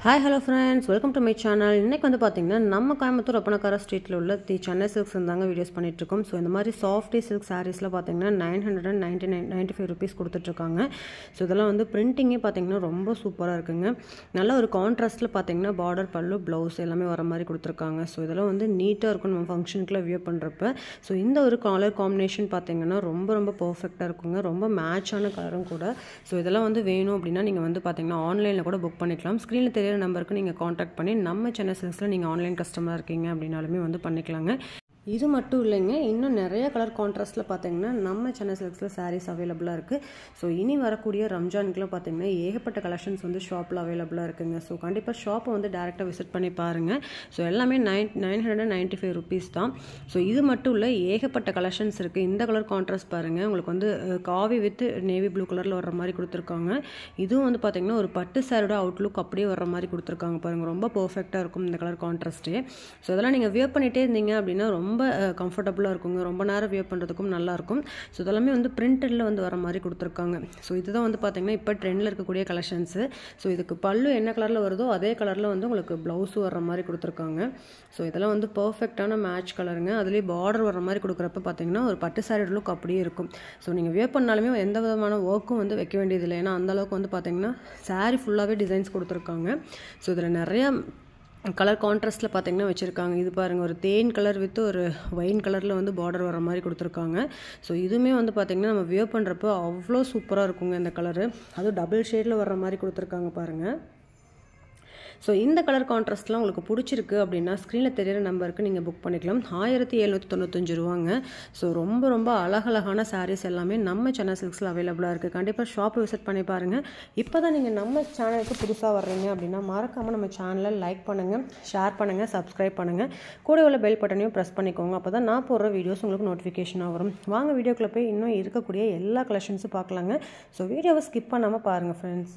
hi hello friends welcome to my channel இன்றைக்கி வந்து பார்த்தீங்கன்னா நம்ம கோயம்புத்தூர் ஒப்பனக்கார ஸ்ட்ரீட்டில் உள்ள தி சென்னை சில்க்ஸ் இருந்தாங்க வீடியோஸ் பண்ணிகிட்ருக்கோம் ஸோ இந்த மாதிரி சாஃப்டி சில்க் சாரீஸில் பார்த்தீங்கன்னா nine hundred and ninety nine ninety five rupees கொடுத்துட்ருக்காங்க ஸோ இதெல்லாம் வந்து பிரிண்டிங்கே பார்த்தீங்கன்னா ரொம்ப சூப்பராக இருக்குங்க நல்ல ஒரு கான்ட்ராஸ்ட்டில் பார்த்தீங்கன்னா பார்டர் பல்லு ப்ளவுஸ் எல்லாமே வர மாதிரி கொடுத்துருக்காங்க ஸோ இதெல்லாம் வந்து நீட்டாக இருக்கும் நம்ம ஃபங்க்ஷனுக்குலாம் வியூ பண்ணுறப்ப ஸோ இந்த ஒரு கலர் காம்பினேஷன் பார்த்தீங்கன்னா ரொம்ப ரொம்ப பர்ஃபெக்டாக இருக்குங்க ரொம்ப மேட்சான கலரும் கூட ஸோ இதெல்லாம் வந்து வேணும் அப்படின்னா நீங்கள் வந்து பார்த்தீங்கன்னா ஆன்லைனில் கூட புக் பண்ணிக்கலாம் ஸ்க்ரீனில் தெரியிற நம்பருக்கு நீங்கள் காண்டாக்ட் பண்ணி நம்ம சென்னை சில்க்ஸில் நீங்கள் ஆன்லைன் கஸ்டமராக இருக்கீங்க அப்படின்னாலுமே வந்து பண்ணிக்கலாங்க இது மட்டும் இல்லைங்க இன்னும் நிறைய கலர் கான்ட்ராஸ்ட்டில் பார்த்தீங்கன்னா நம்ம சென்னை சில்க்ஸில் சாரீஸ் அவைலபிளாக இருக்குது ஸோ இனி வரக்கூடிய ரம்ஜானுக்குலாம் பார்த்தீங்கன்னா ஏகப்பட்ட கலெக்ஷன்ஸ் வந்து ஷாப்பில் அவைலபிளாக இருக்குங்க ஸோ கண்டிப்பாக ஷாப்பை வந்து டேரெக்டாக விசிட் பண்ணி பாருங்கள் ஸோ எல்லாமே nine nine hundred ninety five rupees தான் ஸோ இது மட்டும் இல்லை ஏகப்பட்ட கலெக்ஷன்ஸ் இருக்குது இந்த கலர் கான்ட்ராஸ்ட் பாருங்கள் உங்களுக்கு வந்து அஹ், காவி வித் நேவி ப்ளூ கலரில் வர்ற மாதிரி கொடுத்துருக்காங்க இதுவும் வந்து பார்த்தீங்கன்னா ஒரு பட்டு சாரோட அவுட்லுக் அப்படியே வர்ற மாதிரி கொடுத்துருக்காங்க பாருங்கள் ரொம்ப பர்ஃபெக்டாக இருக்கும் இந்த கலர் கான்ட்ராஸ்ட்டே ஸோ இதெல்லாம் நீங்கள் வியர் பண்ணிகிட்டே இருந்தீங்க அப்படின்னா ரொம்ப கம்ஃபர்டபுளாக இருக்குங்க ரொம்ப நேரம் வியர் பண்ணுறதுக்கும் நல்லாயிருக்கும் ஸோ இதெல்லாமே வந்து பிரிண்டடில் வந்து வர மாதிரி கொடுத்துருக்காங்க ஸோ இதுதான் வந்து பார்த்தீங்கன்னா இப்போ ட்ரெண்டில் இருக்கக்கூடிய கலெக்ஷன்ஸு ஸோ இதுக்கு பல்லு என்ன கலரில் வருதோ அதே கலரில் வந்து உங்களுக்கு ப்ளவுஸும் வர மாதிரி கொடுத்துருக்காங்க ஸோ இதெல்லாம் வந்து பர்ஃபெக்டான மேட்ச் கலருங்க அதுலேயே பார்டர் வர மாதிரி கொடுக்குறப்ப பார்த்தீங்கன்னா ஒரு பட்டு சாரி லுக் அப்படியே இருக்கும் ஸோ நீங்கள் வியர் பண்ணாலுமே எந்த விதமான ஒர்க்கும் வந்து வைக்க வேண்டியதில்லை ஏன்னா அந்த அளவுக்கு வந்து பார்த்தீங்கன்னா சாரி ஃபுல்லாகவே டிசைன்ஸ் கொடுத்துருக்காங்க ஸோ இதில் நிறையா கலர் கான்ட்ராஸ்ட்டில் பார்த்தீங்கன்னா வச்சுருக்காங்க இது பாருங்கள் ஒரு தேன் கலர் வித் ஒரு ஒயின் கலரில் வந்து பார்டர் வர மாதிரி கொடுத்துருக்காங்க ஸோ இதுவுமே வந்து பார்த்திங்கன்னா நம்ம வியர் பண்ணுறப்போ அவ்வளோ சூப்பராக இருக்குங்க இந்த கலரு அதுவும் டபுள் ஷேடில் வர்ற மாதிரி கொடுத்துருக்காங்க பாருங்கள் ஸோ இந்த கலர் கான்ட்ராஸ்ட்லாம் உங்களுக்கு பிடிச்சிருக்கு அப்படின்னா ஸ்க்ரீனில் தெரியிற நம்பருக்கு நீங்கள் புக் பண்ணிக்கலாம் ஆயிரத்தி எழுநூற்றி தொண்ணூத்தஞ்சு ரூபாங்க ஸோ ரொம்ப ரொம்ப அழகழகான சாரீஸ் எல்லாமே நம்ம சென்னை சில்க்ஸில் அவைலபிளாக இருக்குது கண்டிப்பாக ஷாப்பை விசிட் பண்ணி பாருங்கள் இப்போ தான் நீங்கள் நம்ம சேனலுக்கு புதுசாக வர்றீங்க அப்படின்னா மறக்காமல் நம்ம சேனலை லைக் பண்ணுங்கள் ஷேர் பண்ணுங்கள் சப்ஸ்கிரைப் பண்ணுங்கள் கூட உள்ள பெல் பட்டனையும் ப்ரெஸ் பண்ணிக்கோங்க அப்போ தான் நான் போடுற வீடியோஸ் உங்களுக்கு நோட்டிஃபிகேஷனாக வரும் வாங்க வீடியோக்குள்ளே போய் இன்னும் இருக்கக்கூடிய எல்லா கலெக்ஷன்ஸும் பார்க்கலாங்க ஸோ வீடியோவை ஸ்கிப் பண்ணாமல் பாருங்கள் ஃப்ரெண்ட்ஸ்